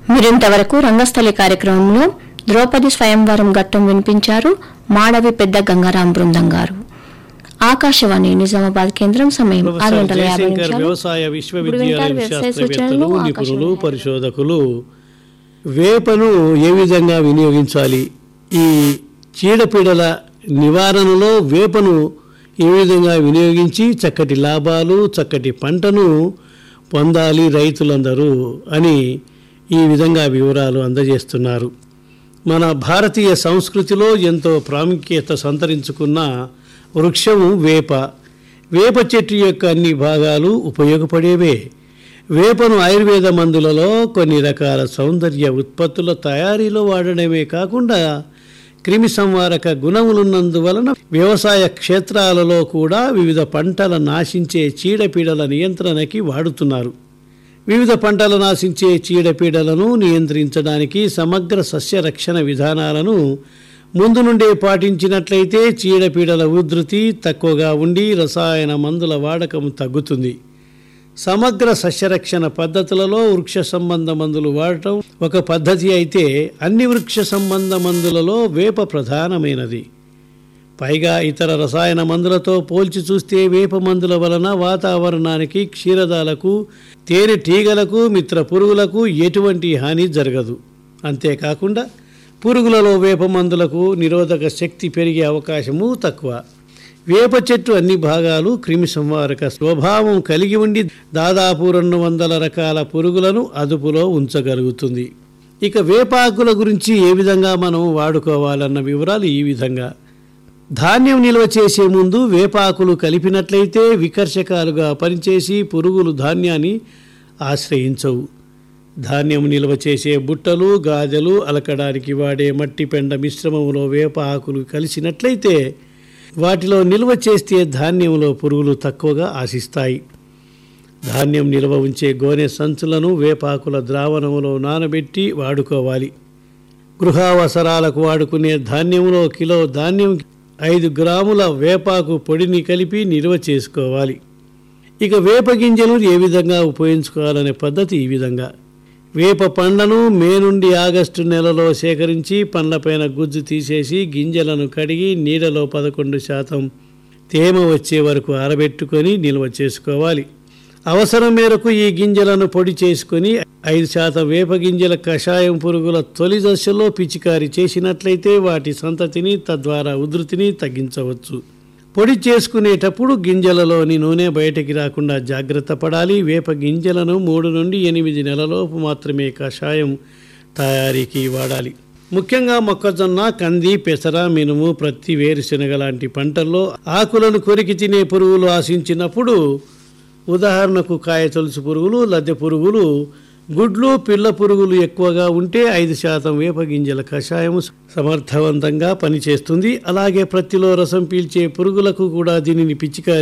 మీరింతవరకు రంగస్థలి కార్యక్రమంలో ద్రౌపది స్వయంవరం ఘట్టం వినిపించారు మాడవి పెద్ద గంగారాం బృందం గారు ఆకాశవాణి నిజామాబాద్ కేంద్రం సమయం ఆరు ప్రొఫెసర్ గంటల యాభై జయశంకర్ నిమిషాలు వ్యవసాయ విశ్వవిద్యాలయ ఇప్పుడు వింటారు వ్యవసాయ శాస్త్రవేత్తలు సూచనలు, నిపుణులు ఆకాశవాణి. పరిశోధకులు వేపను ఏ విధంగా వినియోగించాలి ఈ చీడపీడల నివారణలో వేపను ఏ విధంగా వినియోగించి చక్కటి లాభాలు చక్కటి పంటను పొందాలి రైతులందరూ అని ఈ విధంగా వివరాలు అందజేస్తున్నారు మన భారతీయ సంస్కృతిలో ఎంతో ప్రాముఖ్యత సంతరించుకున్న వృక్షము వేప వేప చెట్టు యొక్క అన్ని భాగాలు ఉపయోగపడేవే వేపను ఆయుర్వేద మందులలో కొన్ని రకాల సౌందర్య ఉత్పత్తుల తయారీలో వాడడమే కాకుండా క్రిమి సంహారక గుణములున్నందువలన వ్యవసాయ క్షేత్రాలలో కూడా వివిధ పంటల నాశించే చీడపీడల నియంత్రణకి వాడుతున్నారు వివిధ పంటలు నాశించే చీడపీడలను నియంత్రించడానికి సమగ్ర సస్య రక్షణ విధానాలను ముందు నుండే పాటించినట్లయితే చీడపీడల ఉధృతి తక్కువగా ఉండి రసాయన మందుల వాడకం తగ్గుతుంది సమగ్ర సస్యరక్షణ పద్ధతులలో వృక్ష సంబంధ మందులు వాడటం ఒక పద్ధతి అయితే అన్ని వృక్ష సంబంధ మందులలో వేప ప్రధానమైనది పైగా ఇతర రసాయన మందులతో పోల్చి చూస్తే వేప మందుల వలన వాతావరణానికి క్షీరదాలకు తేనెటీగలకు మిత్ర పురుగులకు ఎటువంటి హాని జరగదు అంతేకాకుండా పురుగులలో వేప మందులకు నిరోధక శక్తి పెరిగే అవకాశము తక్కువ వేప చెట్టు అన్ని భాగాలు క్రిమి సంహారక స్వభావం కలిగి ఉండి దాదాపు రెండు వందల రకాల పురుగులను అదుపులో ఉంచగలుగుతుంది ఇక వేపాకుల గురించి ఏ విధంగా మనం వాడుకోవాలన్న వివరాలు ఈ విధంగా ధాన్యం నిల్వ చేసే ముందు వేపాకులు కలిపినట్లయితే వికర్షకాలుగా పనిచేసి పురుగులు ధాన్యాన్ని ఆశ్రయించవు ధాన్యం నిల్వ చేసే బుట్టలు గాజలు అలకడానికి వాడే మట్టి పెండ మిశ్రమంలో వేప ఆకులు కలిసినట్లయితే వాటిలో నిల్వ చేస్తే ధాన్యంలో పురుగులు తక్కువగా ఆశిస్తాయి ధాన్యం నిల్వ ఉంచే గోనె సంచులను వేపాకుల ద్రావణంలో నానబెట్టి వాడుకోవాలి గృహావసరాలకు వాడుకునే ధాన్యంలో కిలో ధాన్యం ఐదు గ్రాముల వేపాకు పొడిని కలిపి నిల్వ చేసుకోవాలి ఇక వేప గింజలు ఏ విధంగా ఉపయోగించుకోవాలనే పద్ధతి ఈ విధంగా వేప పండ్లను మే నుండి ఆగస్టు నెలలో సేకరించి పండ్లపైన గుజ్జు తీసేసి గింజలను కడిగి నీడలో పదకొండు శాతం తేమ వచ్చే వరకు ఆరబెట్టుకొని నిల్వ చేసుకోవాలి అవసరం మేరకు ఈ గింజలను పొడి చేసుకొని ఐదు శాతం వేప గింజల కషాయం పురుగుల తొలి దశలో పిచికారి చేసినట్లయితే వాటి సంతతిని తద్వారా ఉధృతిని తగ్గించవచ్చు పొడి చేసుకునేటప్పుడు గింజలలోని నూనె బయటికి రాకుండా జాగ్రత్త పడాలి వేప గింజలను మూడు నుండి ఎనిమిది నెలలోపు మాత్రమే కషాయం తయారీకి వాడాలి ముఖ్యంగా మొక్కజొన్న కంది పెసర మినుము ప్రత్తి వేరుశెనగ లాంటి పంటల్లో ఆకులను కొరికి తినే పురుగులు ఆశించినప్పుడు ఉదాహరణకు కాయ తొలుసు పురుగులు లద్దె పురుగులు గుడ్లు పిల్ల పురుగులు ఎక్కువగా ఉంటే ఐదు శాతం వేప గింజల కషాయం సమర్థవంతంగా పనిచేస్తుంది అలాగే ప్రత్తిలో రసం పీల్చే పురుగులకు కూడా దీనిని పిచికారి